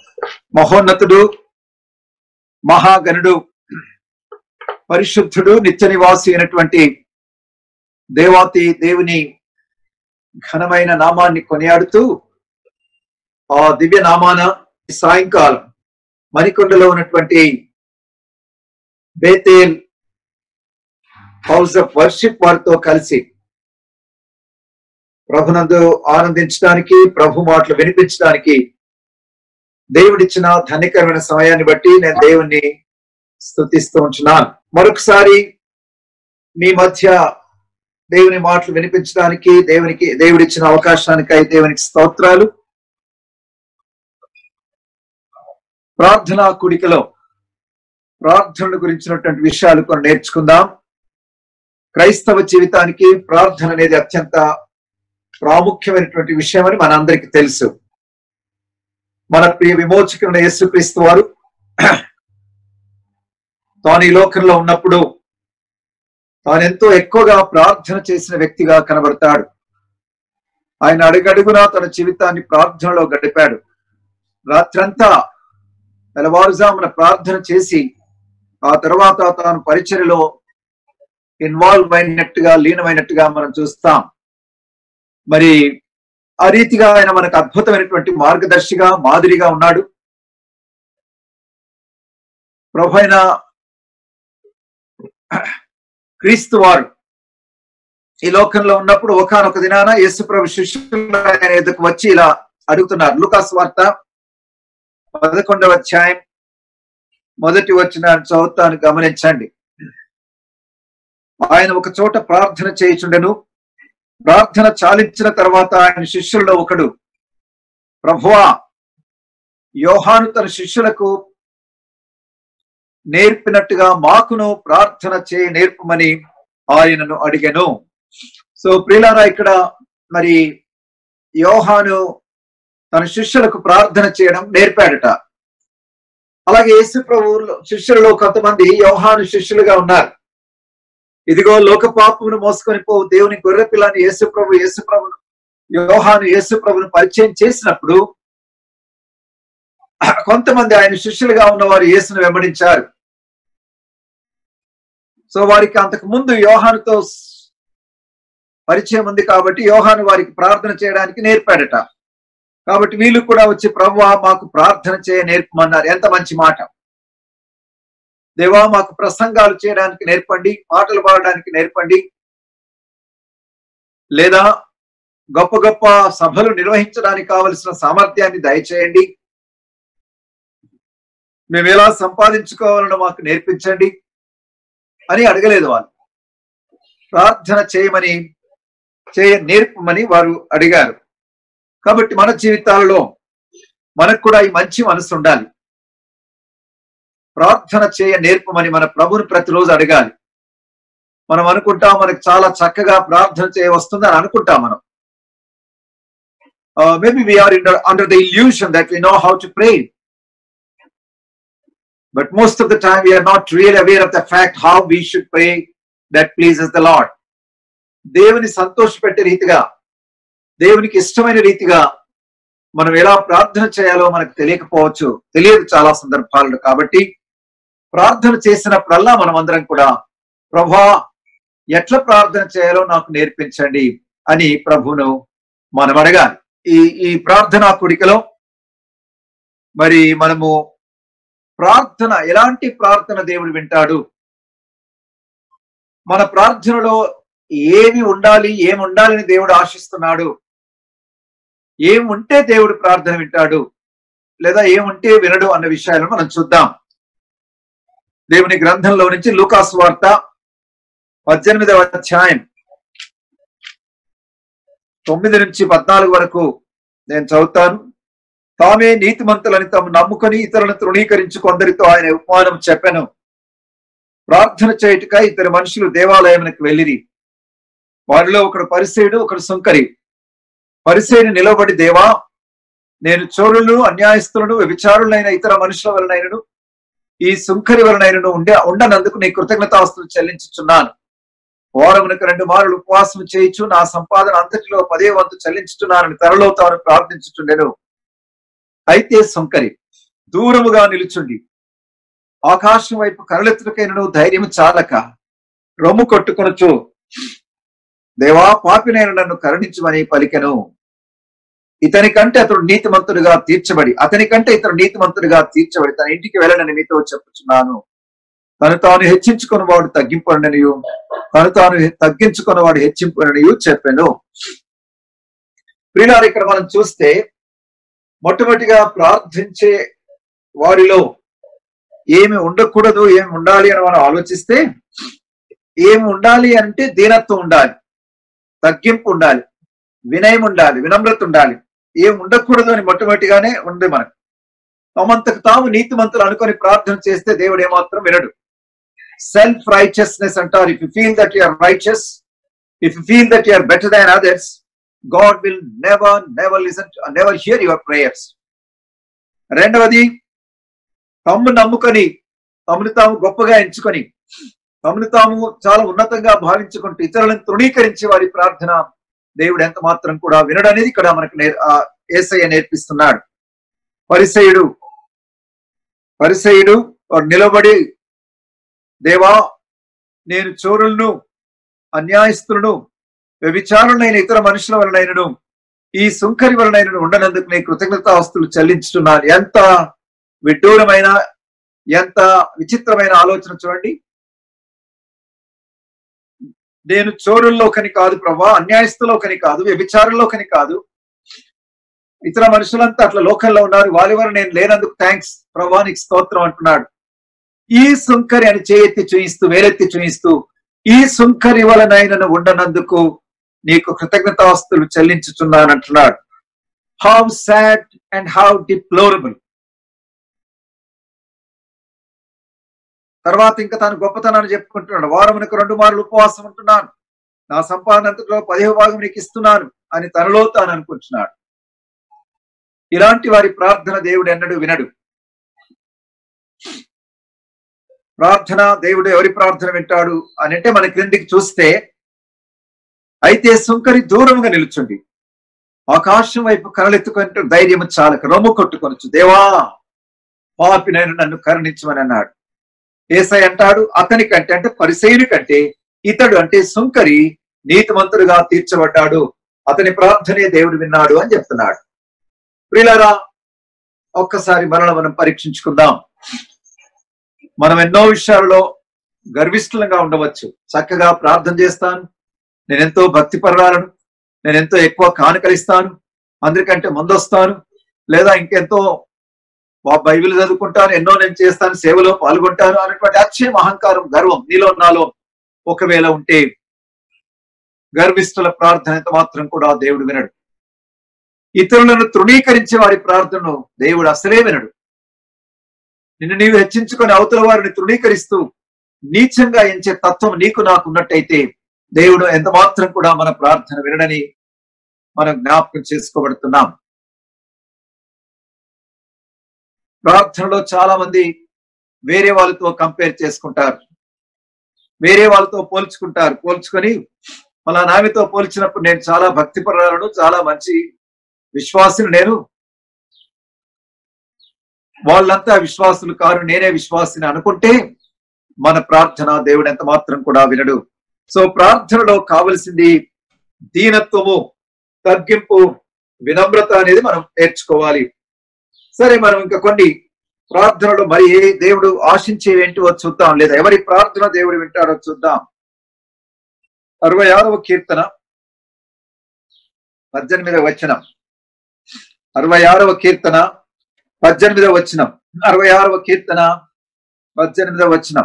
మహోన్నతుడు మహాగణుడు పరిశుద్ధుడు నిత్య నివాసి అయినటువంటి దేవాతి దేవుని ఘనమైన నామాన్ని కొనియాడుతూ ఆ దివ్య నామాన ఈ సాయంకాలం మణికొండలో ఉన్నటువంటి బేతేల్ హౌస్ ఆఫ్ వర్షిప్ వారితో కలిసి ప్రభునందు ఆనందించడానికి ప్రభు మాటలు వినిపించడానికి దేవుడిచ్చిన ధన్యకరమైన సమయాన్ని బట్టి నేను దేవుణ్ణి స్తుతిస్తూ ఉంటున్నాను మరొకసారి మీ మధ్య దేవుని మాటలు వినిపించడానికి దేవునికి దేవుడిచ్చిన అవకాశానికై దేవునికి స్తోత్రాలు ప్రార్థనా కుడికలో ప్రార్థన గురించినటువంటి విషయాలు కొన్ని నేర్చుకుందాం క్రైస్తవ జీవితానికి ప్రార్థన అనేది అత్యంత ప్రాముఖ్యమైనటువంటి విషయం అని మనందరికీ తెలుసు మన ప్రియ విమోచకుడు యేసుక్రీస్తు వారు తాను ఈ లోకంలో ఉన్నప్పుడు తాను ఎంతో ఎక్కువగా ప్రార్థన చేసిన వ్యక్తిగా కనబడతాడు ఆయన అడుగడుగునా తన జీవితాన్ని ప్రార్థనలో గడిపాడు రాత్రంతా తెల్లవారుజామున ప్రార్థన చేసి ఆ తర్వాత తాను పరిచర్యలో ఇన్వాల్వ్ అయినట్టుగా లీనమైనట్టుగా మనం చూస్తాం మరి ఆ రీతిగా ఆయన మనకు అద్భుతమైనటువంటి మార్గదర్శిగా మాదిరిగా ఉన్నాడు ప్రభు అయిన క్రీస్తు వారు ఈ లోకంలో ఉన్నప్పుడు ఒకనొక దినాన యేసు ప్రభు శిష్యులు ఆయన ఎదుకు వచ్చి ఇలా అడుగుతున్నారు లుకాస్ వార్త పదకొండవ అధ్యాయం మొదటి వచ్చిన చదువుతాను గమనించండి ఆయన ఒక చోట ప్రార్థన చేయుచుండెను ప్రార్థన చాలించిన తర్వాత ఆయన శిష్యుల్లో ఒకడు ప్రభువా యోహాను తన శిష్యులకు నేర్పినట్టుగా మాకును ప్రార్థన చేయ నేర్పమని ఆయనను అడిగాను సో ప్రియులారా ఇక్కడ మరి యోహాను తన శిష్యులకు ప్రార్థన చేయడం నేర్పాడట అలాగే యేసు ప్రభు శిష్యులలో కొంతమంది యోహాను శిష్యులుగా ఉన్నారు ఇదిగో లోక పాపమును మోసుకొని పోవు దేవుని గొర్రె పిల్లని యేసు ప్రభు యేసు ప్రభును యోహాను యేసు ప్రభును పరిచయం చేసినప్పుడు కొంతమంది ఆయన శిష్యులుగా ఉన్నవారు యేసును వెంబడించారు సో వారికి అంతకు ముందు యోహానుతో పరిచయం ఉంది కాబట్టి యోహాను వారికి ప్రార్థన చేయడానికి నేర్పాడట కాబట్టి వీళ్ళు కూడా వచ్చి ప్రభు మాకు ప్రార్థన చేయ నేర్పమన్నారు ఎంత మంచి మాట దేవా మాకు ప్రసంగాలు చేయడానికి నేర్పండి పాటలు పాడడానికి నేర్పండి లేదా గొప్ప గొప్ప సభలు నిర్వహించడానికి కావలసిన సామర్థ్యాన్ని దయచేయండి మేము ఎలా సంపాదించుకోవాలనో మాకు నేర్పించండి అని అడగలేదు వాళ్ళు ప్రార్థన చేయమని చేయ నేర్పమని వారు అడిగారు కాబట్టి మన జీవితాలలో మనకు కూడా ఈ మంచి మనసు ఉండాలి ప్రార్థన చేయ నేర్పమని మన ప్రభుని ప్రతిరోజు అడగాలి మనం అనుకుంటాం మనకు చాలా చక్కగా ప్రార్థన చేయ వస్తుందని అనుకుంటాం మనం maybe we're under the illusion that we know how to pray but most of the time we're not real aware of the fact how we should pray that pleases the lord దేవుని సంతోషపెట్టే రీతిగా దేవునికి ఇష్టమైన రీతిగా మనం ఎలా ప్రార్థన చేయాలో మనకు తెలియకపోవచ్చు తెలియదు చాలా సందర్భాలలో కాబట్టి ప్రార్థన చేసినప్పుడల్లా మనం అందరం కూడా ప్రభా ఎట్లా ప్రార్థన చేయాలో నాకు నేర్పించండి అని ప్రభును మనం అడగాలి ఈ ఈ ప్రార్థనా కుడికలో మరి మనము ప్రార్థన ఎలాంటి ప్రార్థన దేవుడు వింటాడు మన ప్రార్థనలో ఏమి ఉండాలి ఏమి ఉండాలని దేవుడు ఆశిస్తున్నాడు ఏం ఉంటే దేవుడు ప్రార్థన వింటాడు లేదా ఏముంటే వినడు అన్న విషయాలను మనం చూద్దాం దేవుని గ్రంథంలో నుంచి లూకాస్ వార్త పద్దెనిమిదవ అధ్యాయం తొమ్మిది నుంచి పద్నాలుగు వరకు నేను చదువుతాను తామే నీతిమంతులని తాము నమ్ముకొని ఇతరులను తృణీకరించి కొందరితో ఆయన ఉపమానం చెప్పాను ప్రార్థన చేయుటక ఇద్దరు మనుషులు దేవాలయమునకు వెళ్ళిరి వారిలో ఒకడు పరిసేయుడు ఒకడు సుంకరి పరిసేని నిలబడి దేవా నేను చోరులను అన్యాయస్తులను వ్యభిచారులైన ఇతర మనుషుల వలనైనను ఈ సుంకరి వలనైనను ఉండే ఉండనందుకు నీ కృతజ్ఞతాస్తులు చెల్లించుచున్నాను వారమునకు రెండు మారులు ఉపవాసం చేయించు నా సంపాదన అంతటిలో పదే వంతు చెల్లించుతున్నానని త్వరలో తాను ప్రార్థించుచుండెను అయితే సుంకరి దూరముగా నిలుచుండి ఆకాశం వైపు కరలెత్తుకైనను ధైర్యం చాలక రొమ్ము కొట్టుకొనొచ్చు దేవా పాపినైన నన్ను కరుణించమని పలికెను ఇతని కంటే అతడు నీతిమంతుడిగా తీర్చబడి అతని కంటే ఇతడు నీతిమంతుడిగా తీర్చబడి తన ఇంటికి వెళ్ళనని మీతో చెప్పుచున్నాను తను తాను హెచ్చించుకున్న వాడు తగ్గింపననియు తను తాను తగ్గించుకున్న వాడు హెచ్చింపననియు చెప్పాను ప్రియులారు ఇక్కడ మనం చూస్తే మొట్టమొదటిగా ప్రార్థించే వారిలో ఏమి ఉండకూడదు ఏమి ఉండాలి అని మనం ఆలోచిస్తే ఏమి ఉండాలి అంటే దీనత్వం ఉండాలి తగ్గింపు ఉండాలి వినయం ఉండాలి వినమ్రత ఉండాలి ఏం ఉండకూడదు అని మొట్టమొదటిగానే ఉంది మనకు తమంతకు తాము నీతిమంతులు అనుకొని ప్రార్థన చేస్తే దేవుడు ఏమాత్రం వినడు సెల్ఫ్ రైచియస్నెస్ అంటారు if you feel that you are righteous if you feel that you are better than others God will never never listen never hear your prayers రెండవది తమ్ము నమ్ముకొని తమను తాము గొప్పగా ఎంచుకొని తమను తాము చాలా ఉన్నతంగా భావించుకుంటూ ఇతరులను తృణీకరించి వారి ప్రార్థన దేవుడు ఎంత మాత్రం కూడా వినడనేది ఇక్కడ మనకు నేర్ ఆ ఏసయ్య నేర్పిస్తున్నాడు పరిసయుడు పరిసయుడు వాడు నిలబడి దేవా నేను చోరులను అన్యాయస్తులను వ్యభిచారులైన ఇతర మనుషుల వలనైనను ఈ సుంకరి వలనైనను ఉండనందుకు నీ కృతజ్ఞతాస్తులు చెల్లించుతున్నాను ఎంత విడ్డూరమైన ఎంత విచిత్రమైన ఆలోచన చూడండి నేను చోరుల్లోకని కాదు ప్రభా అన్యాయస్తులోకని కాదు వ్యభిచారంలోకని కాదు ఇతర మనుషులంతా అట్లా లోకంలో ఉన్నారు వారి వారు నేను లేనందుకు థ్యాంక్స్ ప్రభా నీకు స్తోత్రం అంటున్నాడు ఈ సుంకరి అని చేయెత్తి చూయిస్తూ వేలెత్తి చూయిస్తూ ఈ సుంకరి వలనైనను ఉండనందుకు నీకు కృతజ్ఞతాస్తులు చెల్లించుచున్నానంటున్నాడు how sad and how deplorable తర్వాత ఇంకా తాను గొప్పతనాన్ని చెప్పుకుంటున్నాడు వారమునకు రెండు మార్లు ఉపవాసం ఉంటున్నాను నా సంపాదన అంతట్లో పదిహో భాగం నీకు ఇస్తున్నాను అని తనలో తాను అనుకుంటున్నాడు ఇలాంటి వారి ప్రార్థన దేవుడు ఎన్నడూ వినడు ప్రార్థన దేవుడు ఎవరి ప్రార్థన వింటాడు అని అంటే మన క్రిందికి చూస్తే అయితే సుంకరి దూరంగా నిలుచుండి ఆకాశం వైపు కరలెత్తుకుంటూ ధైర్యం చాలక రొమ్ము కొట్టుకొనొచ్చు దేవా పాపినైన నన్ను కరుణించమని అన్నాడు ఏసై అంటాడు అతని కంటే అంటే పరిసయుని కంటే ఇతడు అంటే సుంకరి నీతిమంతుడుగా తీర్చబడ్డాడు అతని ప్రార్థనే దేవుడు విన్నాడు అని చెప్తున్నాడు ప్రియులారా ఒక్కసారి మనల్ని మనం పరీక్షించుకుందాం మనం ఎన్నో విషయాలలో గర్విష్ఠులంగా ఉండవచ్చు చక్కగా ప్రార్థన చేస్తాను నేను ఎంతో భక్తి పర్వాలను నేను ఎంతో ఎక్కువ కానుకలిస్తాను అందరికంటే ముందొస్తాను లేదా ఇంకెంతో బా- బైబిల్ చదువుకుంటాను ఎన్నో నేను చేస్తాను సేవలో పాల్గొంటాను అనేటువంటి అక్షయం అహంకారం గర్వం నీలో నాలో ఒకవేళ ఉంటే గర్విష్ఠుల ప్రార్థన ఎంత మాత్రం కూడా దేవుడు వినడు ఇతరులను తృణీకరించే వారి ప్రార్థనను దేవుడు అసలే వినడు నిన్ను నీవు హెచ్చించుకొని అవతల వారిని తృణీకరిస్తూ నీచంగా ఎంచే తత్వం నీకు నాకు ఉన్నట్టయితే దేవుడు ఎంత మాత్రం కూడా మన ప్రార్థన వినడని మనం జ్ఞాపకం చేసుకోబడుతున్నాం ప్రార్థనలో చాలా మంది వేరే వాళ్ళతో కంపేర్ చేసుకుంటారు వేరే వాళ్ళతో పోల్చుకుంటారు పోల్చుకొని మళ్ళా నామితో పోల్చినప్పుడు నేను చాలా భక్తిపరాలను చాలా మంచి విశ్వాసులు నేను వాళ్ళంతా విశ్వాసులు కారు నేనే విశ్వాసిని అనుకుంటే మన ప్రార్థన దేవుడు ఎంత మాత్రం కూడా వినడు సో ప్రార్థనలో కావలసింది దీనత్వము తగ్గింపు వినమ్రత అనేది మనం నేర్చుకోవాలి సరే మనం ఇంకా కొన్ని ప్రార్థనలు మరి ఏ దేవుడు ఆశించేవేంటివో చూద్దాం లేదా ఎవరి ప్రార్థన దేవుడు వింటాడో చూద్దాం అరవై ఆరవ కీర్తన పద్దెనిమిదవ వచనం అరవై ఆరవ కీర్తన పద్దెనిమిదవ వచనం అరవై ఆరవ కీర్తన పద్దెనిమిదవ వచనం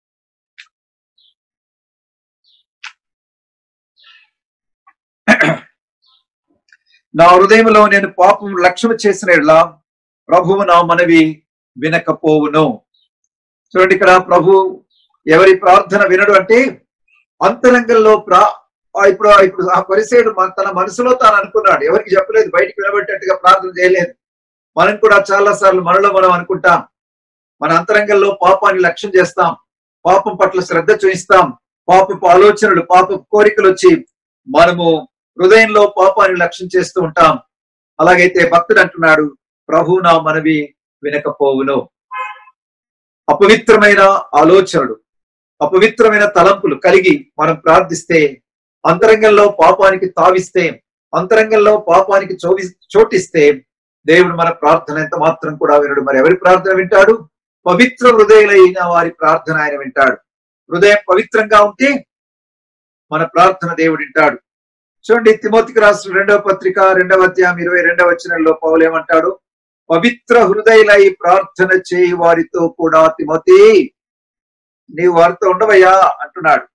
నా హృదయంలో నేను పాపం లక్ష్యం చేసిన ఎడల ప్రభువు నా మనవి వినకపోవును చూడండి ఇక్కడ ప్రభు ఎవరి ప్రార్థన వినడు అంటే అంతరంగంలో ప్రా ఆ ఇప్పుడు ఇప్పుడు ఆ పరిసేడు మన- తన మనసులో తాను అనుకున్నాడు ఎవరికి చెప్పలేదు బయటికి వినబెట్టేట్టుగా ప్రార్థన చేయలేదు మనం కూడా చాలా సార్లు మనలో మనం అనుకుంటాం మన అంతరంగంలో పాపాన్ని లక్ష్యం చేస్తాం పాపం పట్ల శ్రద్ధ చూపిస్తాం పాపపు ఆలోచనలు పాపపు కోరికలు వచ్చి మనము హృదయంలో పాపాన్ని లక్ష్యం చేస్తూ ఉంటాం అలాగైతే భక్తుడు అంటున్నాడు ప్రభు నా మనవి వినకపోవును అపవిత్రమైన ఆలోచనలు అపవిత్రమైన తలంపులు కలిగి మనం ప్రార్థిస్తే అంతరంగంలో పాపానికి తావిస్తే అంతరంగంలో పాపానికి చోవి చోటిస్తే దేవుడు మన ప్రార్థన ఎంత మాత్రం కూడా వినడు మరి ఎవరి ప్రార్థన వింటాడు పవిత్ర హృదయులైన వారి ప్రార్థన ఆయన వింటాడు హృదయం పవిత్రంగా ఉంటే మన ప్రార్థన దేవుడు వింటాడు చూడండి తిమోతికి రాసిన రెండవ పత్రిక రెండవ అధ్యాయం ఇరవై రెండవ వచనంలో పౌలు ఏమంటాడు పవిత్ర హృదయులై ప్రార్థన చేయి వారితో కూడా తిమోతి నీవు వారితో ఉండవయ్యా అంటున్నాడు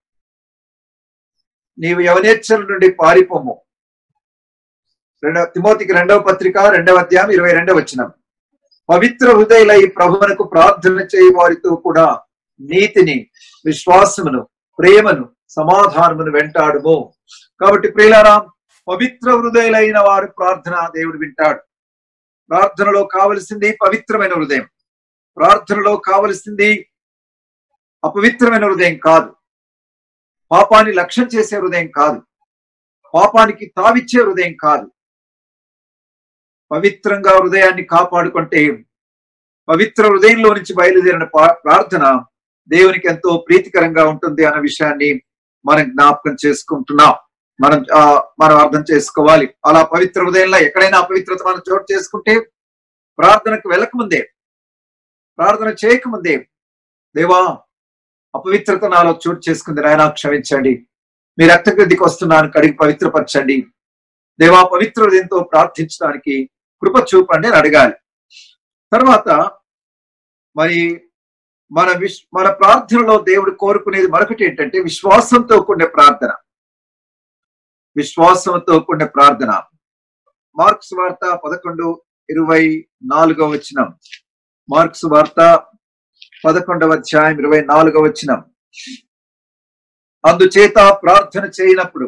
నీవు యవనేచ్ఛల నుండి పారిపోము రెండవ తిమోతికి రెండవ పత్రిక రెండవ అధ్యాయం ఇరవై రెండవ వచనం పవిత్ర హృదయులై ప్రభువునకు ప్రార్థన చేయి వారితో కూడా నీతిని విశ్వాసమును ప్రేమను సమాధానమును వెంటాడుము కాబట్టి ప్రియులారా పవిత్ర హృదయులైన వారి ప్రార్థన దేవుడు వింటాడు ప్రార్థనలో కావలసింది పవిత్రమైన హృదయం ప్రార్థనలో కావలసింది అపవిత్రమైన హృదయం కాదు పాపాన్ని లక్ష్యం చేసే హృదయం కాదు పాపానికి తావిచ్చే హృదయం కాదు పవిత్రంగా హృదయాన్ని కాపాడుకుంటే పవిత్ర హృదయంలో నుంచి బయలుదేరిన పా- ప్రార్థన దేవునికి ఎంతో ప్రీతికరంగా ఉంటుంది అన్న విషయాన్ని మనం జ్ఞాపకం చేసుకుంటున్నాం మనం ఆ, మనం అర్థం చేసుకోవాలి అలా పవిత్ర హృదయంలో ఎక్కడైనా అపవిత్రత మనం చోటు చేసుకుంటే ప్రార్థనకు వెళ్ళకముందే ప్రార్థన చేయకముందే దేవా అపవిత్రత నాలో చోటు చేసుకుంది నాయన క్షమించండి మీ రక్తగృద్ధికి వస్తున్నాను కడిగి పవిత్రపరచండి దేవా పవిత్ర హృదయంతో ప్రార్థించడానికి కృప చూపండి అని అడగాలి తర్వాత మరి మన విశ్ మన ప్రార్థనలో దేవుడు కోరుకునేది మరొకటి ఏంటంటే విశ్వాసంతో కూడిన ప్రార్థన విశ్వాసంతో కూడిన ప్రార్థన మార్క్స్ వార్త పదకొండు ఇరవై నాలుగవ వచనం మార్క్స్ వార్త పదకొండవ అధ్యాయం ఇరవై నాలుగవ వచనం అందుచేత ప్రార్థన చేయనప్పుడు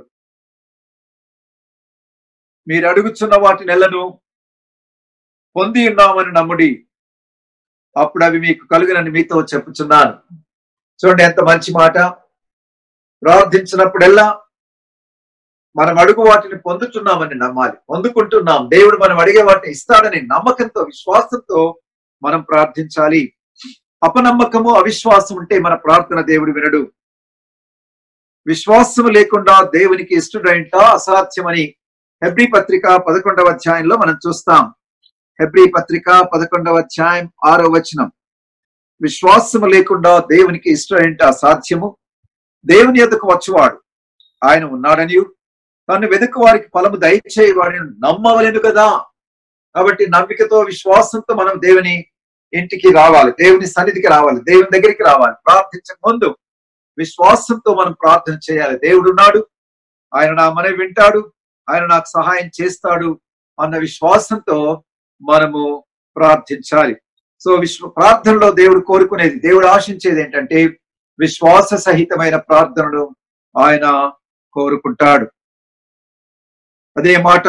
మీరు అడుగుచున్న వాటి నెలను పొంది ఉన్నామని నమ్ముడి అప్పుడు అవి మీకు కలుగునని మీతో చెప్పుచున్నాను చూడండి ఎంత మంచి మాట ప్రార్థించినప్పుడెల్లా మనం అడుగు వాటిని పొందుతున్నామని నమ్మాలి పొందుకుంటున్నాం దేవుడు మనం అడిగే వాటిని ఇస్తాడని నమ్మకంతో విశ్వాసంతో మనం ప్రార్థించాలి అపనమ్మకము అవిశ్వాసం ఉంటే మన ప్రార్థన దేవుడు వినడు విశ్వాసం లేకుండా దేవునికి ఇష్టడైంట అసాధ్యమని హెబ్రి పత్రిక పదకొండవ అధ్యాయంలో మనం చూస్తాం హెబ్రి పత్రిక పదకొండవ అధ్యాయం ఆరో వచనం విశ్వాసము లేకుండా దేవునికి ఇష్టడైంట అసాధ్యము దేవుని ఎదుకు వచ్చువాడు ఆయన ఉన్నాడని తను వెతుకు వారికి ఫలము దయచేయవాడిని నమ్మవలేను కదా కాబట్టి నమ్మికతో విశ్వాసంతో మనం దేవుని ఇంటికి రావాలి దేవుని సన్నిధికి రావాలి దేవుని దగ్గరికి రావాలి ప్రార్థించక ముందు విశ్వాసంతో మనం ప్రార్థన చేయాలి దేవుడు ఉన్నాడు ఆయన నా మనవి వింటాడు ఆయన నాకు సహాయం చేస్తాడు అన్న విశ్వాసంతో మనము ప్రార్థించాలి సో విశ్వ ప్రార్థనలో దేవుడు కోరుకునేది దేవుడు ఆశించేది ఏంటంటే విశ్వాస సహితమైన ప్రార్థనను ఆయన కోరుకుంటాడు అదే మాట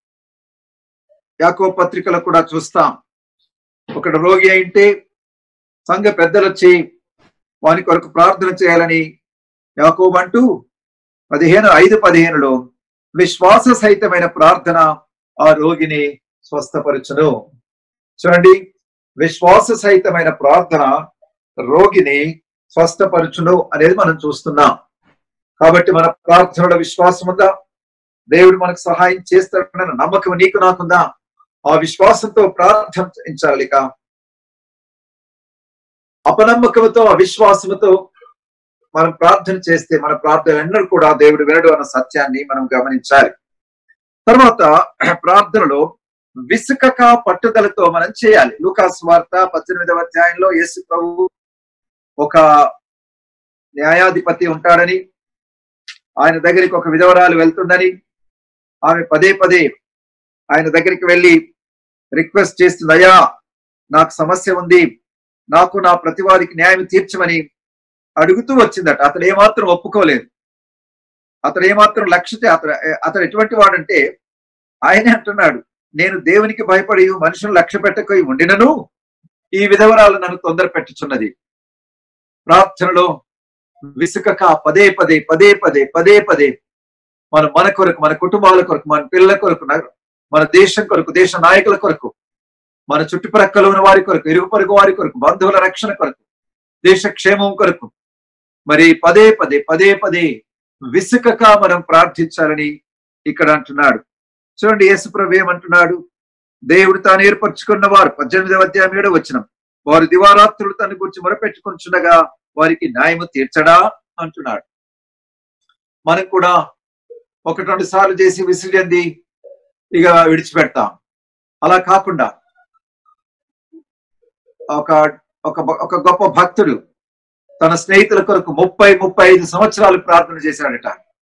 యాకో పత్రికలో కూడా చూస్తాం ఒకడు రోగి అయితే సంఘ పెద్దలు వచ్చి వాని కొరకు ప్రార్థన చేయాలని యాకోబు అంటూ పదిహేను ఐదు పదిహేనులో విశ్వాస సహితమైన ప్రార్థన ఆ రోగిని స్వస్థపరచును చూడండి విశ్వాస సహితమైన ప్రార్థన రోగిని స్వస్థపరచును అనేది మనం చూస్తున్నాం కాబట్టి మన ప్రార్థనలో విశ్వాసం ఉందా దేవుడు మనకు సహాయం చేస్తాడన్న నమ్మకం నీకు నాకుందా ఆ విశ్వాసంతో ప్రార్థించాలి ఇక అపనమ్మకంతో అవిశ్వాసముతో మనం ప్రార్థన చేస్తే మన ప్రార్థన ఎన్నడూ కూడా దేవుడు వినడు అన్న సత్యాన్ని మనం గమనించాలి తర్వాత ప్రార్థనలో విసుకక పట్టుదలతో మనం చేయాలి లూకాస్ వార్త పద్దెనిమిదవ అధ్యాయంలో యేసు ప్రభు ఒక న్యాయాధిపతి ఉంటాడని ఆయన దగ్గరికి ఒక విధవరాలు వెళ్తుందని ఆమె పదే పదే ఆయన దగ్గరికి వెళ్ళి రిక్వెస్ట్ చేస్తుంది అయ్యా నాకు సమస్య ఉంది నాకు నా ప్రతివారికి న్యాయం తీర్చమని అడుగుతూ వచ్చిందట అతడు ఏమాత్రం ఒప్పుకోలేదు అతడు ఏమాత్రం లక్ష్యతే అతడు అతడు ఎటువంటి వాడంటే ఆయనే అంటున్నాడు నేను దేవునికి భయపడి మనుషులు లక్ష్య పెట్టకపోయి ఉండినను ఈ విధవరాలు నన్ను తొందర పెట్టుచున్నది ప్రార్థనలో విసుకక పదే పదే పదే పదే పదే పదే మన మన కొరకు మన కుటుంబాల కొరకు మన పిల్లల కొరకు మన దేశం కొరకు దేశ నాయకుల కొరకు మన చుట్టుప్రక్కల ఉన్న వారి కొరకు ఇరుగు పొరుగు వారి కొరకు బంధువుల రక్షణ కొరకు దేశ క్షేమం కొరకు మరి పదే పదే పదే పదే విసుకక మనం ప్రార్థించాలని ఇక్కడ అంటున్నాడు చూడండి యేసుప్రభు ఏమంటున్నాడు దేవుడు తాను ఏర్పరచుకున్న వారు పద్దెనిమిదవ అధ్యాయం ఏడో వచ్చిన వారు దివారాత్రులు తన గురించి మొరపెట్టుకుంటుండగా వారికి న్యాయము తీర్చడా అంటున్నాడు మనం కూడా ఒకటి రెండు సార్లు చేసి విసిరింది ఇక విడిచిపెడతాం అలా కాకుండా ఒక ఒక ఒక గొప్ప భక్తుడు తన స్నేహితుల కొరకు ముప్పై ముప్పై ఐదు సంవత్సరాలు ప్రార్థన చేశాడట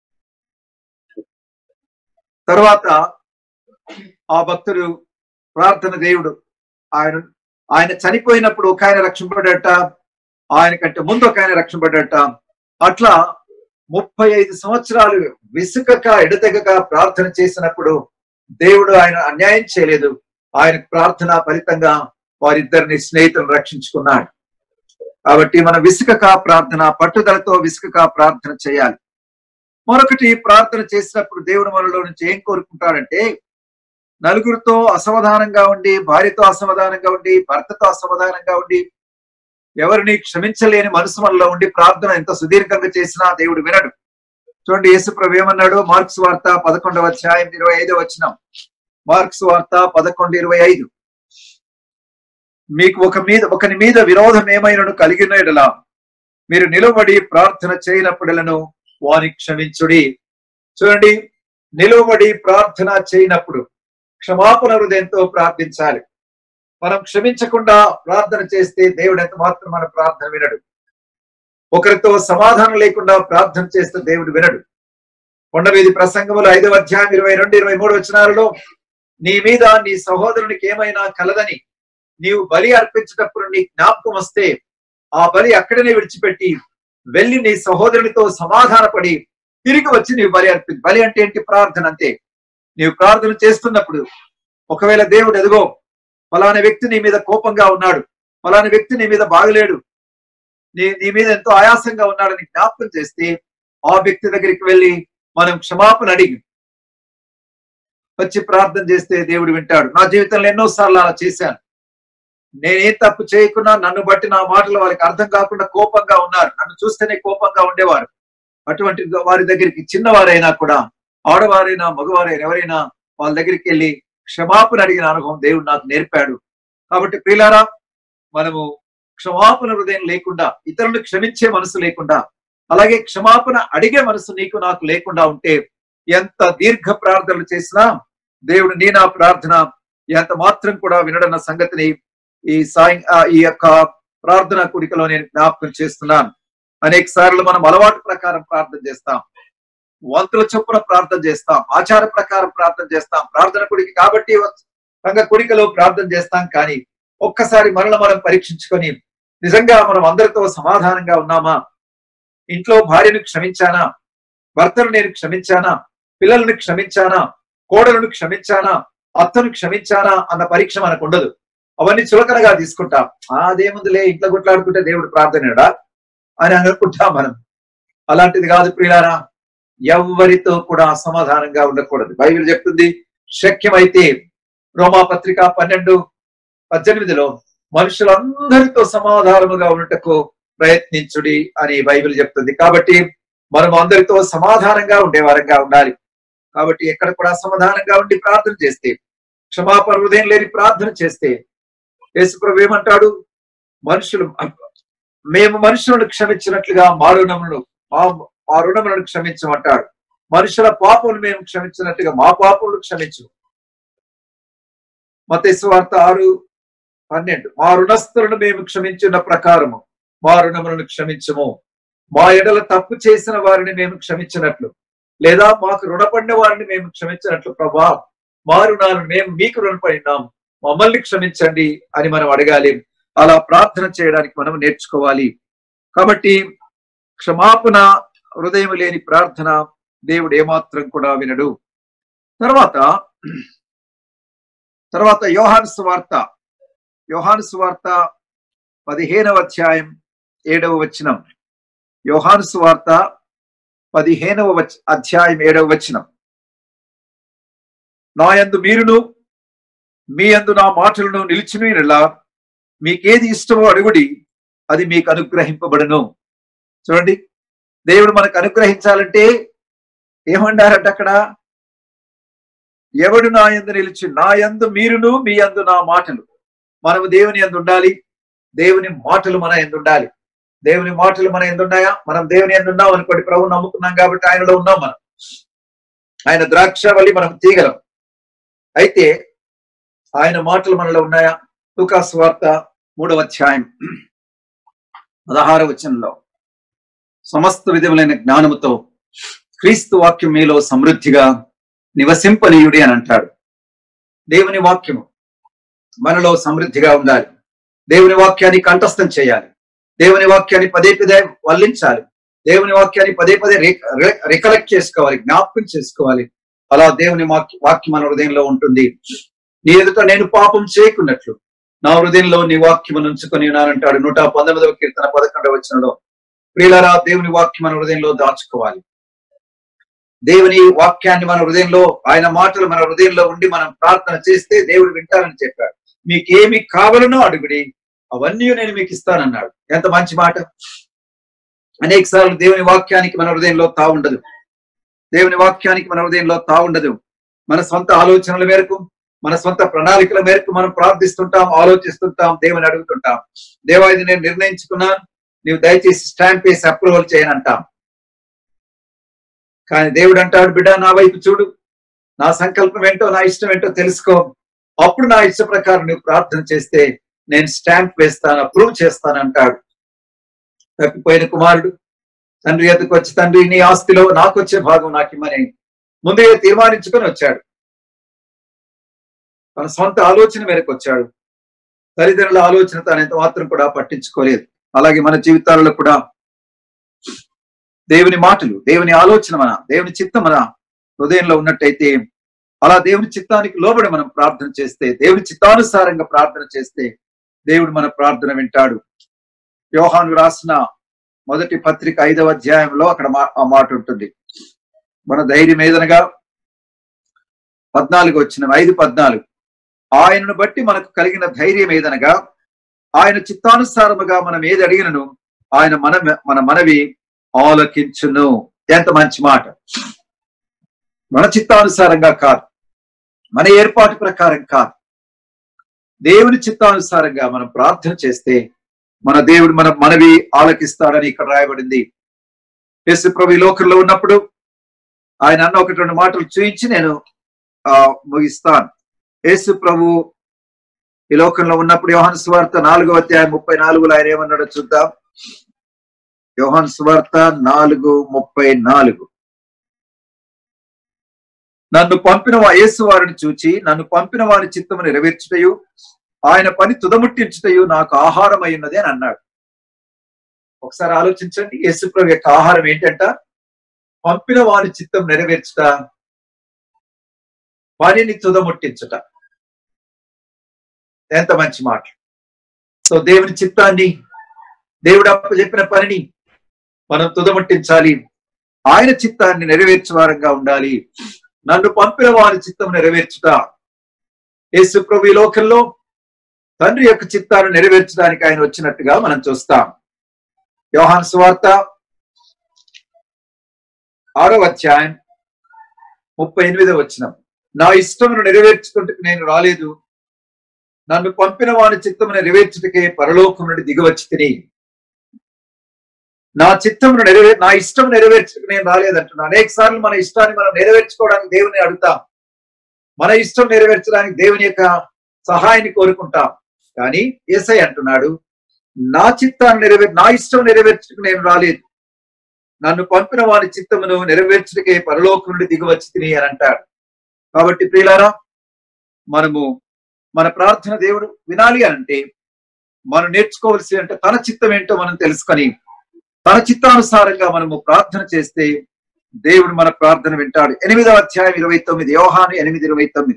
తర్వాత ఆ భక్తుడు ప్రార్థన దేవుడు ఆయన ఆయన చనిపోయినప్పుడు ఒక ఆయన రక్షింపడట ఆయన కంటే ముందు ఒక ఆయన రక్షింపడట అట్లా ముప్పై ఐదు సంవత్సరాలు విసుకక ఎడతెగక ప్రార్థన చేసినప్పుడు దేవుడు ఆయన అన్యాయం చేయలేదు ఆయన ప్రార్థన ఫలితంగా వారిద్దరిని స్నేహితులను రక్షించుకున్నాడు కాబట్టి మన విసుకక ప్రార్థన పట్టుదలతో విసుకక ప్రార్థన చేయాలి మరొకటి ప్రార్థన చేసినప్పుడు దేవుడు మనలో నుంచి ఏం కోరుకుంటాడంటే నలుగురితో అసమాధానంగా ఉండి భార్యతో అసమాధానంగా ఉండి భర్తతో అసమాధానంగా ఉండి ఎవరిని క్షమించలేని మనసు మనలో ఉండి ప్రార్థన ఎంత సుదీర్ఘంగా చేసినా దేవుడు వినడు చూడండి యేసుప్రభు ఏమన్నాడు మార్క్స్ వార్త పదకొండవ అధ్యాయం ఇరవై ఐదో వచ్చిన మార్క్స్ వార్త పదకొండు ఇరవై ఐదు మీకు ఒక మీద ఒకని మీద విరోధం ఏమైనను కలిగిన ఎడలా మీరు నిలబడి ప్రార్థన చేయనప్పుడలను వాని క్షమించుడి చూడండి నిలబడి ప్రార్థన చేయనప్పుడు క్షమాపణ హృదయంతో ప్రార్థించాలి మనం క్షమించకుండా ప్రార్థన చేస్తే దేవుడు ఎంత మాత్రం మన ప్రార్థన వినడు ఒకరితో సమాధానం లేకుండా ప్రార్థన చేస్తే దేవుడు వినడు కొండవీధి ప్రసంగములు ఐదవ అధ్యాయం ఇరవై రెండు ఇరవై మూడు వచనాలలో నీ మీద నీ సహోదరునికి ఏమైనా కలదని నీవు బలి అర్పించేటప్పుడు నీ జ్ఞాపకం వస్తే ఆ బలి అక్కడనే విడిచిపెట్టి వెళ్ళి నీ సహోదరునితో సమాధానపడి తిరిగి వచ్చి నీవు బలి అర్పి బలి అంటే ఏంటి ప్రార్థన అంతే నీవు ప్రార్థన చేస్తున్నప్పుడు ఒకవేళ దేవుడు ఎదుగో ఫలానా వ్యక్తి నీ మీద కోపంగా ఉన్నాడు ఫలానా వ్యక్తి నీ మీద బాగలేడు నీ నీ మీద ఎంతో ఆయాసంగా ఉన్నాడని జ్ఞాపకం చేస్తే ఆ వ్యక్తి దగ్గరికి వెళ్ళి మనం క్షమాపణ అడిగి వచ్చి ప్రార్థన చేస్తే దేవుడు వింటాడు నా జీవితంలో ఎన్నో సార్లు అలా చేశాను నేనే తప్పు చేయకుండా నన్ను బట్టి నా మాటలు వాళ్ళకి అర్థం కాకుండా కోపంగా ఉన్నారు నన్ను చూస్తేనే కోపంగా ఉండేవారు అటువంటి వారి దగ్గరికి చిన్నవారైనా కూడా ఆడవారైనా మగవారైనా ఎవరైనా వాళ్ళ దగ్గరికి వెళ్ళి క్షమాపణ అడిగిన అనుభవం దేవుడు నాకు నేర్పాడు కాబట్టి ప్రియులారా మనము క్షమాపణ హృదయం లేకుండా ఇతరులను క్షమించే మనసు లేకుండా అలాగే క్షమాపణ అడిగే మనసు నీకు నాకు లేకుండా ఉంటే ఎంత దీర్ఘ ప్రార్థనలు చేసినా దేవుడు నీ నా ప్రార్థన ఎంత మాత్రం కూడా వినడన్న సంగతిని ఈ సాయం ఆ, ఈ యొక్క ప్రార్థన కుడికలో నేను జ్ఞాపకం చేస్తున్నాను అనేక సార్లు మనం అలవాటు ప్రకారం ప్రార్థన చేస్తాం వంతుల చొప్పున ప్రార్థన చేస్తాం ఆచార ప్రకారం ప్రార్థన చేస్తాం ప్రార్థన కుడికి కాబట్టి సంఘ కుడికలో ప్రార్థన చేస్తాం కానీ ఒక్కసారి మనల్ని మనం పరీక్షించుకొని నిజంగా మనం అందరితో సమాధానంగా ఉన్నామా ఇంట్లో భార్యను క్షమించానా భర్తను నేను క్షమించానా పిల్లలను క్షమించానా కోడలను క్షమించానా అత్తను క్షమించానా అన్న పరీక్ష మనకు ఉండదు అవన్నీ చులకనగా తీసుకుంటాం "ఆ, అదేముందిలే ఇంట్లో గుట్లాడుకుంటే దేవుడు ప్రార్థనడా అని అనుకుంటాం మనం అలాంటిది కాదు ప్రియులారా ఎవ్వరితో కూడా అసమాధానంగా ఉండకూడదు బైబిల్ చెప్తుంది శక్యమైతే రోమా పత్రిక పన్నెండు పద్దెనిమిదిలో మనుషులందరితో సమాధానముగా ఉండటకు ప్రయత్నించుడి అని బైబిల్ చెప్తుంది కాబట్టి మనం అందరితో సమాధానంగా ఉండేవారంగా ఉండాలి కాబట్టి ఎక్కడ కూడా సమాధానంగా ఉండి ప్రార్థన చేస్తే క్షమాపణ హృదయం లేని ప్రార్థన చేస్తే యేసుప్రభు ఏమంటాడు మనుషులు మేము మనుషులను క్షమించినట్లుగా మా రుణములను మా మా రుణములను క్షమించమంటాడు మనుషుల పాపములు మేము క్షమించినట్టుగా మా పాపములు క్షమించు మతేసు వార్త ఆరు పన్నెండు మా రుణస్థులను మేము క్షమించిన ప్రకారము మా రుణములను క్షమించము మా ఎడల తప్పు చేసిన వారిని మేము క్షమించినట్లు లేదా మాకు రుణపడిన వారిని మేము క్షమించినట్లు ప్రభా మా రుణాలను మేము మీకు రుణపడినాం మమ్మల్ని క్షమించండి అని మనం అడగాలి అలా ప్రార్థన చేయడానికి మనం నేర్చుకోవాలి కాబట్టి క్షమాపణ హృదయం లేని ప్రార్థన దేవుడు ఏమాత్రం కూడా వినడు తర్వాత తర్వాత యోహాను సువార్త యోహాను సువార్త పదిహేనవ అధ్యాయం ఏడవ వచనం యోహాను సువార్త పదిహేనవ వచ- అధ్యాయం ఏడవ వచనం నాయందు మీరును మీ అందు నా మాటలను నిలిచినలా మీకేది ఇష్టమో అడుగుడి అది మీకు అనుగ్రహింపబడును చూడండి దేవుడు మనకు అనుగ్రహించాలంటే ఏమన్నారంట అక్కడ ఎవడు నా యందు నిలిచి నా యందు మీరును మీ యందు నా మాటలు మనము దేవుని యందు ఉండాలి దేవుని మాటలు మన యందు ఉండాలి దేవుని మాటలు మన యందు ఉన్నాయా మనం దేవుని యందు ఉన్నాం అనుకోండి ప్రభు నమ్ముకున్నాం కాబట్టి ఆయనలో ఉన్నాం మనం ఆయన ద్రాక్ష వల్లి మనం తీయగలం అయితే ఆయన మాటలు మనలో ఉన్నాయా లుకాస్ వార్త మూడవ అధ్యాయం పదహార వచనంలో సమస్త విధములైన జ్ఞానముతో క్రీస్తు వాక్యం మీలో సమృద్ధిగా నివసింపనీయుడి అని అంటాడు దేవుని వాక్యము మనలో సమృద్ధిగా ఉండాలి దేవుని వాక్యాన్ని కంఠస్థం చేయాలి దేవుని వాక్యాన్ని పదే పదే వల్లించాలి దేవుని వాక్యాన్ని పదే పదే రికలెక్ట్ చేసుకోవాలి జ్ఞాపకం చేసుకోవాలి అలా దేవుని వాక్య వాక్యం మన హృదయంలో ఉంటుంది నీ ఎదుట నేను పాపం చేయకున్నట్లు నా హృదయంలో నీ వాక్యము ఉంచుకొని ఉన్నానంటాడు నూట పంతొమ్మిదవ కీర్తన పదకొండవ వచనంలో ప్రియులరా దేవుని వాక్యం మన హృదయంలో దాచుకోవాలి దేవుని వాక్యాన్ని మన హృదయంలో ఆయన మాటలు మన హృదయంలో ఉండి మనం ప్రార్థన చేస్తే దేవుడు వింటారని చెప్పాడు మీకేమి కావాలనో అడుగుడి అవన్నీ నేను మీకు ఇస్తానన్నాడు ఎంత మంచి మాట అనేక సార్లు దేవుని వాక్యానికి మన హృదయంలో తా ఉండదు దేవుని వాక్యానికి మన హృదయంలో తా ఉండదు మన సొంత ఆలోచనల మేరకు మన సొంత ప్రణాళికల మేరకు మనం ప్రార్థిస్తుంటాం ఆలోచిస్తుంటాం దేవుని అడుగుతుంటాం దేవా ఇది నేను నిర్ణయించుకున్నాను నీవు దయచేసి స్టాంప్ వేసి అప్రూవల్ చేయనంటాం కానీ దేవుడు అంటాడు బిడ్డ నా వైపు చూడు నా సంకల్పం ఏంటో నా ఇష్టం ఏంటో తెలుసుకో అప్పుడు నా ఇష్ట ప్రకారం నువ్వు ప్రార్థన చేస్తే నేను స్టాంప్ వేస్తాను అప్రూవ్ చేస్తాను అంటాడు తప్పిపోయిన కుమారుడు తండ్రి ఎదుకు వచ్చి తండ్రి నీ ఆస్తిలో నాకు వచ్చే భాగం నాకు ఇమ్మని ముందే తీర్మానించుకొని వచ్చాడు తన సొంత ఆలోచన మేరకు వచ్చాడు తల్లిదండ్రుల ఆలోచన తాను ఎంత మాత్రం కూడా పట్టించుకోలేదు అలాగే మన జీవితాలలో కూడా దేవుని మాటలు దేవుని ఆలోచన మన దేవుని చిత్తం మన హృదయంలో ఉన్నట్టయితే అలా దేవుని చిత్తానికి లోబడి మనం ప్రార్థన చేస్తే దేవుని చిత్తానుసారంగా ప్రార్థన చేస్తే దేవుడు మన ప్రార్థన వింటాడు యోహాను రాసిన మొదటి పత్రిక ఐదవ అధ్యాయంలో అక్కడ మా- ఆ మాట ఉంటుంది మన ధైర్యం ఏదనగా పద్నాలుగు వచ్చిన ఐదు పద్నాలుగు ఆయనను బట్టి మనకు కలిగిన ధైర్యం ఏదనగా ఆయన చిత్తానుసారముగా మనం ఏది అడిగినను ఆయన మన మన మనవి ఆలకించును ఎంత మంచి మాట మన చిత్తానుసారంగా కాదు మన ఏర్పాటు ప్రకారం కాదు దేవుని చిత్తానుసారంగా మనం ప్రార్థన చేస్తే మన దేవుడు మన మనవి ఆలకిస్తాడని ఇక్కడ రాయబడింది యేసు ప్రభు ఈ లోకంలో ఉన్నప్పుడు ఆయన అన్న ఒకటి రెండు మాటలు చూయించి నేను ఆ ముగిస్తాను యేసు ప్రభు ఈ లోకంలో ఉన్నప్పుడు యోహాను సువార్త నాలుగో అధ్యాయం ముప్పై నాలుగులో ఆయన ఏమన్నాడో చూద్దాం యోహాను సువార్త నాలుగు ముప్పై నాలుగు నన్ను పంపిన వా- యేసు వారిని చూచి నన్ను పంపిన వారి చిత్తము నెరవేర్చుటయు ఆయన పని తుదముట్టించుటయు నాకు ఆహారం అయ్యున్నది అని అన్నాడు ఒకసారి ఆలోచించండి యేసుప్రభు యొక్క ఆహారం ఏంటంట పంపిన వారి చిత్తం నెరవేర్చుట పనిని తుదముట్టించుట ఎంత మంచి మాట సో దేవుని చిత్తాన్ని దేవుడు అప్ప చెప్పిన పనిని మనం తుదముట్టించాలి ఆయన చిత్తాన్ని నెరవేర్చే వారంగా ఉండాలి నన్ను పంపిన వారి చిత్తం నెరవేర్చుట యేసు ప్రభు ఈ లోకంలో తండ్రి యొక్క చిత్తాన్ని నెరవేర్చడానికి ఆయన వచ్చినట్టుగా మనం చూస్తాం యోహాన్ సువార్త ఆరో అధ్యాయం ముప్పై ఎనిమిదో వచ్చిన నా ఇష్టమును నెరవేర్చుకుంటూ నేను రాలేదు నన్ను పంపిన వారి చిత్తము నెరవేర్చుటకే పరలోకం నుండి దిగవచ్చి తిని నా చిత్తమును నెరవే నా ఇష్టం నెరవేర్చుటకు నేను రాలేదంటున్నా అనేక సార్లు మన ఇష్టాన్ని మనం నెరవేర్చుకోవడానికి దేవుని అడుగుతాం మన ఇష్టం నెరవేర్చడానికి దేవుని యొక్క సహాయాన్ని కోరుకుంటాం కానీ ఏసై అంటున్నాడు నా చిత్తాన్ని నెరవే నా ఇష్టం నెరవేర్చుటకు నేను రాలేదు నన్ను పంపిన వారి చిత్తమును నెరవేర్చుటకే పరలోకం నుండి దిగవచ్చి తిని అని అంటాడు కాబట్టి ప్రియులారా మనము మన ప్రార్థన దేవుడు వినాలి అని అంటే మనం నేర్చుకోవాల్సి అంటే తన చిత్తం ఏంటో మనం తెలుసుకొని తన చిత్తానుసారంగా మనము ప్రార్థన చేస్తే దేవుడు మన ప్రార్థన వింటాడు ఎనిమిదవ అధ్యాయం ఇరవై తొమ్మిది యోహాను ఎనిమిది ఇరవై తొమ్మిది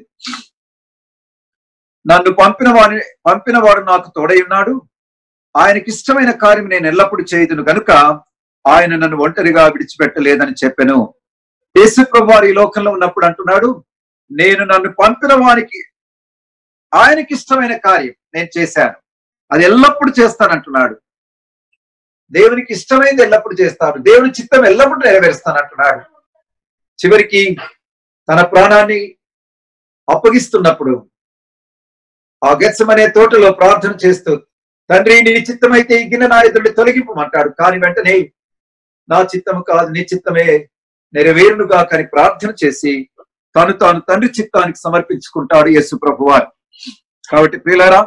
నన్ను పంపిన వాని పంపిన వాడు నాకు తోడై ఉన్నాడు ఆయనకి ఇష్టమైన కార్యం నేను ఎల్లప్పుడూ చేయదును గనుక ఆయన నన్ను ఒంటరిగా విడిచిపెట్టలేదని చెప్పాను యేసు ప్రభు వారు ఈ లోకంలో ఉన్నప్పుడు అంటున్నాడు నేను నన్ను పంపిన వానికి ఆయనకి ఇష్టమైన కార్యం నేను చేశాను అది ఎల్లప్పుడూ చేస్తానంటున్నాడు దేవునికి ఇష్టమైనది ఎల్లప్పుడూ చేస్తాను దేవుని చిత్తం ఎల్లప్పుడూ నెరవేరుస్తానంటున్నాడు చివరికి తన ప్రాణాన్ని అప్పగిస్తున్నప్పుడు ఆ గెత్సమనే తోటలో ప్రార్థన చేస్తూ తండ్రి నీ చిత్తమైతే ఈ గిన్నె నా ఎదురు తొలగింపమంటాడు కానీ వెంటనే నా చిత్తము కాదు నీ చిత్తమే నెరవేరునుగా కానీ ప్రార్థన చేసి తను తాను తండ్రి చిత్తానికి సమర్పించుకుంటాడు యేసు ప్రభువారు కాబట్టి ప్రియులారా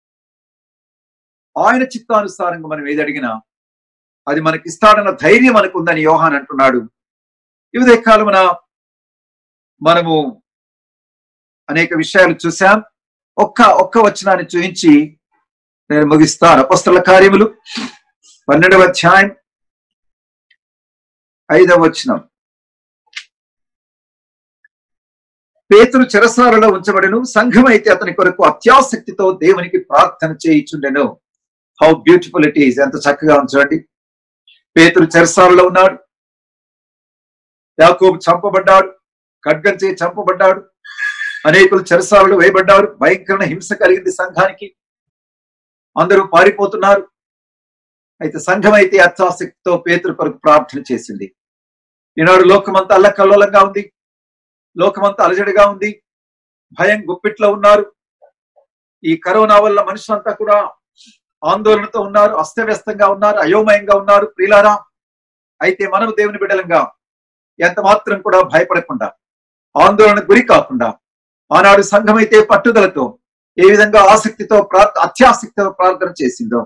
ఆయన చిత్తానుసారంగా మనం ఏది అడిగినా అది మనకి ఇస్తాడన్న ధైర్యం మనకు ఉందని యోహాన్ అంటున్నాడు ఇదే కాలమున మనము అనేక విషయాలు చూసాం ఒక్క ఒక్క వచనాన్ని చూపించి నేను ముగిస్తాను అపస్తుల కార్యములు పన్నెండవ అధ్యాయం ఐదవ వచనం పేతురు చెరసాలలో ఉంచబడను సంఘం అయితే అతని కొరకు అత్యాసక్తితో దేవునికి ప్రార్థన చేయించుండెను హౌ బ్యూటిఫుల్ ఇట్ ఈస్ ఎంత చక్కగా ఉంచండి పేతురు చెరసాలలో ఉన్నాడు యాకోబు చంపబడ్డాడు ఖడ్గం చేయి చంపబడ్డాడు అనేకులు చెరసాలలో వేయబడ్డారు భయంకరమైన హింస కలిగింది సంఘానికి అందరూ పారిపోతున్నారు అయితే సంఘం అయితే అత్యాసక్తితో పేతురు కొరకు ప్రార్థన చేసింది ఈనాడు లోకమంతా అల్లకల్లోలంగా ఉంది లోకమంతా అలజడిగా ఉంది భయం గుప్పిట్లో ఉన్నారు ఈ కరోనా వల్ల మనుషులంతా కూడా ఆందోళనతో ఉన్నారు అస్తవ్యస్తంగా ఉన్నారు అయోమయంగా ఉన్నారు ప్రియులారా అయితే మనము దేవుని బిడ్డలంగా ఎంత మాత్రం కూడా భయపడకుండా ఆందోళన గురి కాకుండా ఆనాడు సంఘం అయితే పట్టుదలతో ఏ విధంగా ఆసక్తితో ప్రార్థ అత్యాసక్తితో ప్రార్థన చేసిందో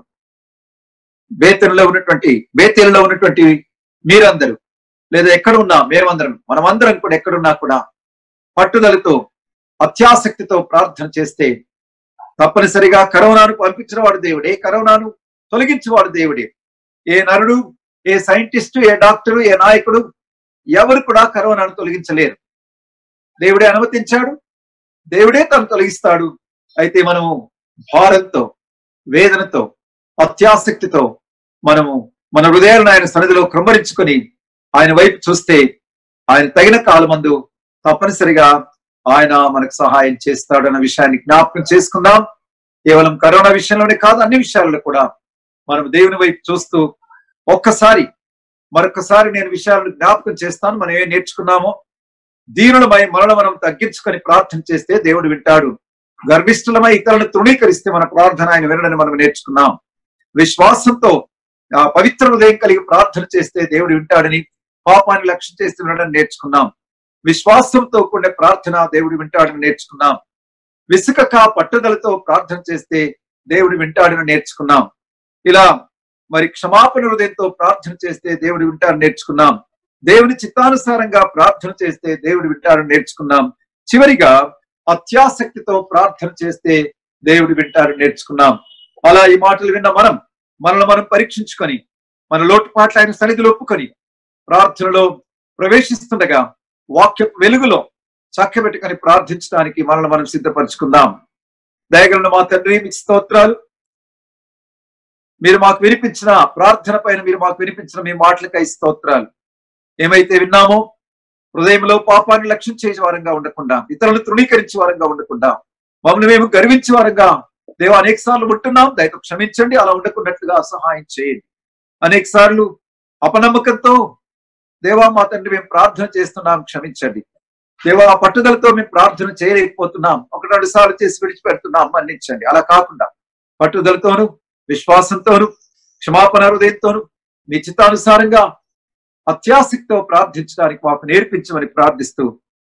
బేతెలలో ఉన్నటువంటి బేతేలలో ఉన్నటువంటి మీరందరూ లేదా ఎక్కడ ఉన్నా మేమందరం మనమందరం కూడా ఎక్కడున్నా కూడా పట్టుదలతో అత్యాసక్తితో ప్రార్థన చేస్తే తప్పనిసరిగా కరోనాను పంపించిన వాడు దేవుడే కరోనాను తొలగించేవాడు దేవుడే ఏ నరుడు ఏ సైంటిస్టు ఏ డాక్టరు ఏ నాయకుడు ఎవరు కూడా కరోనాను తొలగించలేరు దేవుడే అనుమతించాడు దేవుడే తను తొలగిస్తాడు అయితే మనము భారంతో వేదనతో అత్యాసక్తితో మనము మన హృదయాలను ఆయన సన్నిధిలో క్రమరించుకొని ఆయన వైపు చూస్తే ఆయన తగిన కాలమందు తప్పనిసరిగా ఆయన మనకు సహాయం చేస్తాడన్న విషయాన్ని జ్ఞాపకం చేసుకుందాం కేవలం కరోనా విషయంలోనే కాదు అన్ని విషయాల్లో కూడా మనం దేవుని వైపు చూస్తూ ఒక్కసారి మరొకసారి నేను విషయాలను జ్ఞాపకం చేస్తాను మనం ఏం నేర్చుకున్నామో దీనులమై మనల్ని మనం తగ్గించుకొని ప్రార్థన చేస్తే దేవుడు వింటాడు గర్విష్ఠులమై ఇతరులను తృణీకరిస్తే మన ప్రార్థన ఆయన వినడని మనం నేర్చుకున్నాం విశ్వాసంతో ఆ పవిత్ర హృదయం కలిగి ప్రార్థన చేస్తే దేవుడు వింటాడని పాపాన్ని లక్ష్యం చేస్తే వినడం నేర్చుకున్నాం విశ్వాసంతో కూడిన ప్రార్థన దేవుడు వింటాడని నేర్చుకున్నాం విసుకక పట్టుదలతో ప్రార్థన చేస్తే దేవుడు వింటాడని నేర్చుకున్నాం ఇలా మరి క్షమాపణ హృదయంతో ప్రార్థన చేస్తే దేవుడు వింటాడని నేర్చుకున్నాం దేవుని చిత్తానుసారంగా ప్రార్థన చేస్తే దేవుడు వింటాడని నేర్చుకున్నాం చివరిగా అత్యాసక్తితో ప్రార్థన చేస్తే దేవుడు వింటాడని నేర్చుకున్నాం అలా ఈ మాటలు విన్న మనం మనల్ని మనం పరీక్షించుకొని మన లోటుపాట్లు ఆయన సన్నిధిలో ఒప్పుకొని ప్రార్థనలో ప్రవేశిస్తుండగా వాక్య వెలుగులో చక్కబెట్టుకొని ప్రార్థించడానికి మనల్ని మనం సిద్ధపరచుకుందాం దయగలను మా తండ్రి మీకు స్తోత్రాలు మీరు మాకు వినిపించిన ప్రార్థన పైన మీరు మాకు వినిపించిన మీ మాటలకై స్తోత్రాలు ఏమైతే విన్నామో హృదయంలో పాపాన్ని లక్ష్యం చేసే వారంగా ఉండకుండా ఇతరులను తృణీకరించే వారంగా ఉండకుండా మమ్మల్ని మేము గర్వించే వారంగా దేవ అనేక సార్లు ఉంటున్నాం దయతో క్షమించండి అలా ఉండకున్నట్లుగా సహాయం చేయండి అనేక సార్లు అపనమ్మకంతో దేవా మా తండ్రి మేము ప్రార్థన చేస్తున్నాం క్షమించండి దేవా ఆ పట్టుదలతో మేము ప్రార్థన చేయలేకపోతున్నాం ఒక రెండు సార్లు చేసి విడిచిపెడుతున్నాం మన్నించండి అలా కాకుండా పట్టుదలతోను విశ్వాసంతోను క్షమాపణ హృదయంతోను మీ చిత్తానుసారంగా అత్యాసక్తితో ప్రార్థించడానికి మాకు నేర్పించమని ప్రార్థిస్తూ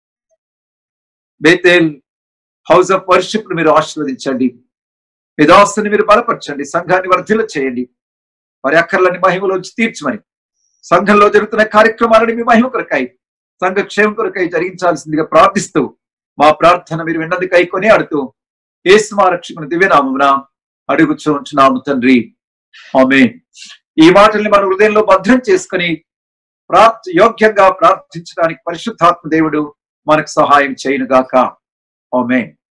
బేతేల్ హౌస్ ఆఫ్ వర్షిప్ మీరు ఆశీర్వదించండి మీ దాస్తుని మీరు బలపరచండి సంఘాన్ని వర్ధిల్ల చేయండి వారి అక్కర్లని మహిమలోంచి తీర్చమని సంఘంలో జరుగుతున్న కార్యక్రమాలని మీ మహిమ కొరకై సంఘ క్షేమం కొరకై జరిగించాల్సిందిగా ప్రార్థిస్తూ మా ప్రార్థన మీరు విన్నందుకై కొని అడుతూ ఏసు మా రక్షకుని దివ్యనామమున అడుగుచూ ఉంచున్నాము తండ్రి ఆమె ఈ మాటల్ని మన హృదయంలో భద్రం చేసుకుని ప్రార్థ యోగ్యంగా ప్రార్థించడానికి పరిశుద్ధాత్మ దేవుడు మనకు సహాయం చేయనుగాక ఆమె